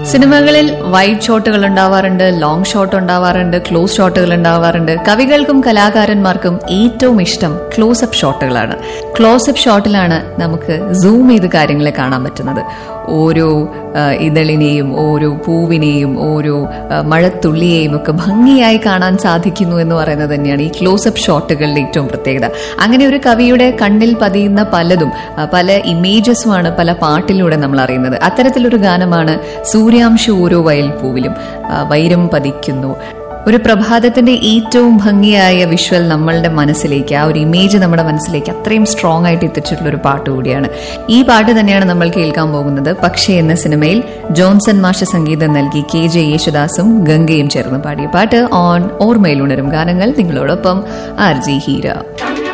സിനിമകളിൽ വൈഡ് ഷോട്ടുകൾ ഉണ്ടാവാറുണ്ട് ലോങ് ഷോട്ട് ഉണ്ടാവാറുണ്ട് ക്ലോസ് ഷോട്ടുകൾ ഉണ്ടാവാറുണ്ട് കവികൾക്കും കലാകാരന്മാർക്കും ഏറ്റവും ഇഷ്ടം ക്ലോസപ്പ് ഷോട്ടുകളാണ് ക്ലോസപ്പ് ഷോട്ടിലാണ് നമുക്ക് സൂം ചെയ്ത് കാര്യങ്ങളെ കാണാൻ പറ്റുന്നത് ഓരോ ആ, ഇതളിനെയും ഓരോ പൂവിനെയും ഓരോ ആ, മഴത്തുള്ളിയെയും ഒക്കെ ഭംഗിയായി കാണാൻ സാധിക്കുന്നു എന്ന് പറയുന്നത് തന്നെയാണ് ഈ ക്ലോസപ്പ് ഷോട്ടുകളുടെ ഏറ്റവും പ്രത്യേകത അങ്ങനെ ഒരു കവിയുടെ കണ്ണിൽ പതിയുന്ന പലതും ആ, പല ഇമേജസുമാണ് പല പാട്ടിലൂടെ നമ്മൾ അറിയുന്നത് അത്തരത്തിലൊരു ഗാനമാണ് സൂര്യാംശു ഓരോ വയൽ പൂവിലും ആ, വൈരം പതിക്കുന്നു ഒരു പ്രഭാതത്തിന്റെ ഏറ്റവും ഭംഗിയായ വിഷ്വൽ നമ്മളുടെ മനസ്സിലേക്ക് ആ ഒരു ഇമേജ് നമ്മുടെ മനസ്സിലേക്ക് അത്രയും സ്ട്രോങ് ആയിട്ട് എത്തിച്ചിട്ടുള്ള ഒരു പാട്ട് കൂടിയാണ് ഈ പാട്ട് തന്നെയാണ് നമ്മൾ കേൾക്കാൻ പോകുന്നത് പക്ഷേ എന്ന സിനിമയിൽ ജോൺസൺ മാഷ സംഗീതം നൽകി കെ ജെ യേശുദാസും ഗംഗയും ചേർന്ന് പാടിയ പാട്ട് ഓൺ ഓർമ്മയിലുണരും ഗാനങ്ങൾ നിങ്ങളോടൊപ്പം ആർ ജി ഹീര